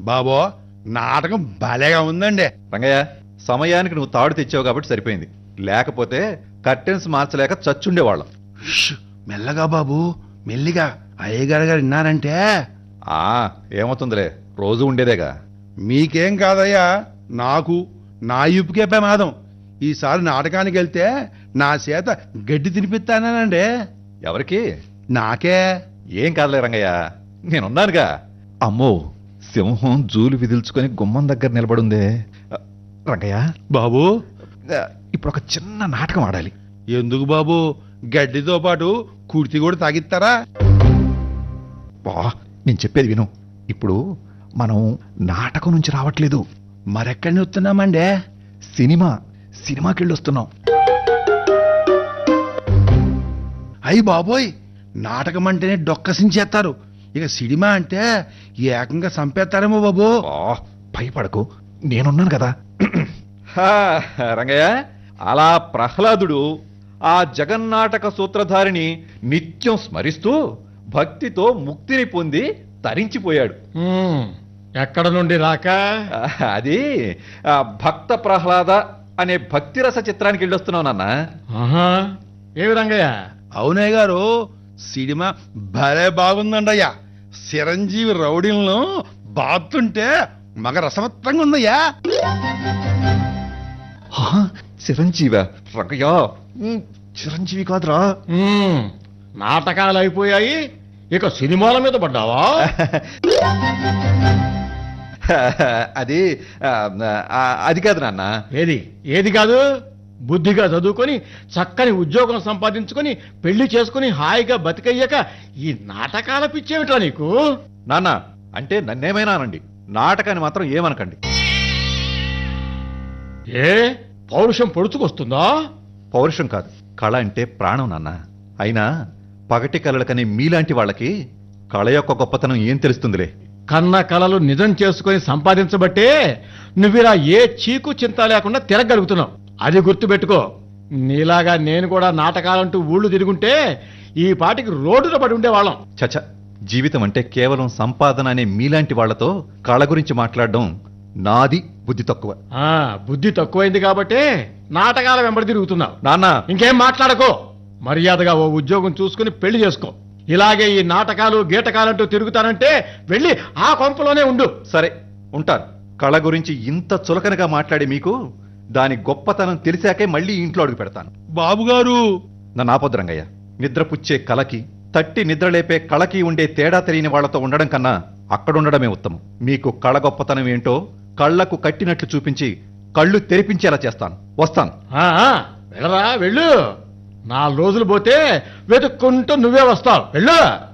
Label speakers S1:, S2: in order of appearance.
S1: బాబో నాటకం భలేగా ఉందండి
S2: రంగయ్య సమయానికి నువ్వు తాడు తెచ్చావు కాబట్టి సరిపోయింది లేకపోతే కర్టెన్స్ మార్చలేక చచ్చుండేవాళ్ళం
S1: ష్, మెల్లగా బాబు మెల్లిగా అయ్యగారు గారు విన్నారంటే
S2: ఆ ఏమవుతుందిలే రోజు ఉండేదేగా
S1: మీకేం కాదయ్యా నాకు నా ఇప్పుకే ప్రమాదం ఈసారి నాటకానికి వెళ్తే నా చేత గడ్డి తినిపిస్తానండి
S2: ఎవరికి
S1: నాకే
S2: ఏం కాదులే రంగయ్య నేనున్నానుగా అమ్మో సింహం జూలు విదిల్చుకొని గుమ్మం దగ్గర నిలబడుందే ఆ, రంగయ్య
S1: బాబు
S2: ఆ, ఇప్పుడు ఒక చిన్న నాటకం ఆడాలి
S1: ఎందుకు బాబు గడ్డితో పాటు కుర్తి కూడా తాగిస్తారా
S2: బా నేను చెప్పేది విను ఇప్పుడు మనం నాటకం నుంచి రావట్లేదు
S1: మరెక్కడిని వస్తున్నామండి
S2: సినిమా సినిమాకి వెళ్ళి వస్తున్నాం
S1: అయ్యి బాబోయ్ నాటకం అంటేనే డొక్కసించేస్తారు ఇక సినిమా అంటే ఏకంగా చంపేస్తారేమో బాబు
S2: బా భయపడకు నేనున్నాను కదా హా, రంగయ్య అలా ప్రహ్లాదుడు ఆ జగన్నాటక సూత్రధారిని నిత్యం స్మరిస్తూ భక్తితో ముక్తిని పొంది తరించిపోయాడు
S3: ఉమ్, ఎక్కడ నుండి రాక
S2: ఆ, అది ఆ, భక్త ప్రహ్లాద అనే భక్తిరస చిత్రానికి వెళ్ళొస్తున్నావు నాన్న
S3: ఆహా ఏమి రంగయ్య
S1: అవునయ్య గారు సినిమా భలే బాగుందండయ్యా చిరంజీవి రౌడీలను బాతుంటే మగ రసవత్తంగా ఉందయ్యా
S2: హా, చిరంజీవ రంగయ్య ఉమ్, చిరంజీవి కాదురా
S3: ఉమ్, నాటకాలు అయిపోయాయి ఇక సినిమాల మీద పడ్డావా
S2: అది ఆ, ఆ, అది కాదు నాన్న
S3: ఏది ఏది కాదు బుద్ధిగా చదువుకొని చక్కని ఉద్యోగం సంపాదించుకొని పెళ్లి చేసుకుని హాయిగా బతికయ్యాక ఈ నాటకాల పిచ్చేమిట్రా నీకు
S2: నాన్న అంటే నన్నేమైనా అనండి నాటకాన్ని మాత్రం ఏమనకండి
S3: ఏ పౌరుషం పొడుచుకొస్తుందా
S2: పౌరుషం కాదు కళ అంటే ప్రాణం నాన్న అయినా పగటి కళలకనే మీలాంటి వాళ్ళకి కళ యొక్క గొప్పతనం ఏం తెలుస్తుందిలే
S3: కన్న కలలు నిజం చేసుకొని సంపాదించబట్టే నువ్విలా ఏ చీకు చింత లేకుండా తిరగలుగుతున్నావు అది గుర్తుపెట్టుకో నీలాగా నేను కూడా నాటకాలంటూ ఊళ్ళు తిరుగుంటే ఈ పాటికి రోడ్డున పడి ఉండేవాళ్ళం
S2: చచ జీవితం అంటే కేవలం సంపాదన అనే మీలాంటి వాళ్ళతో కళ గురించి మాట్లాడడం నాది బుద్ధి తక్కువ
S3: ఆ బుద్ధి తక్కువైంది కాబట్టే నాటకాల వెంబడి తిరుగుతున్నావు
S2: నాన్న
S3: ఇంకేం మాట్లాడకో మర్యాదగా ఓ ఉద్యోగం చూసుకుని పెళ్లి చేసుకో ఇలాగే ఈ నాటకాలు గీటకాలంటూ తిరుగుతానంటే వెళ్ళి ఆ కొంపలోనే ఉండు
S2: సరే ఉంటాను కళ గురించి ఇంత చులకనగా మాట్లాడే మీకు దాని గొప్పతనం తెలిసాకే మళ్ళీ ఇంట్లో అడుగు పెడతాను
S1: బాబు గారు
S2: నన్ను ఆపొద్దు రంగయ్య నిద్రపుచ్చే కళకి తట్టి నిద్రలేపే కళకి ఉండే తేడా తెలియని వాళ్ళతో ఉండడం కన్నా అక్కడ ఉండడమే ఉత్తమం మీకు కళ గొప్పతనం ఏంటో కళ్ళకు కట్టినట్లు చూపించి కళ్ళు తెరిపించేలా చేస్తాను వస్తాను
S3: ఆ, ఆ, వెళ్ళరా వెళ్ళు నాలుగు రోజులు పోతే వెతుక్కుంటూ నువ్వే వస్తావు వెళ్ళు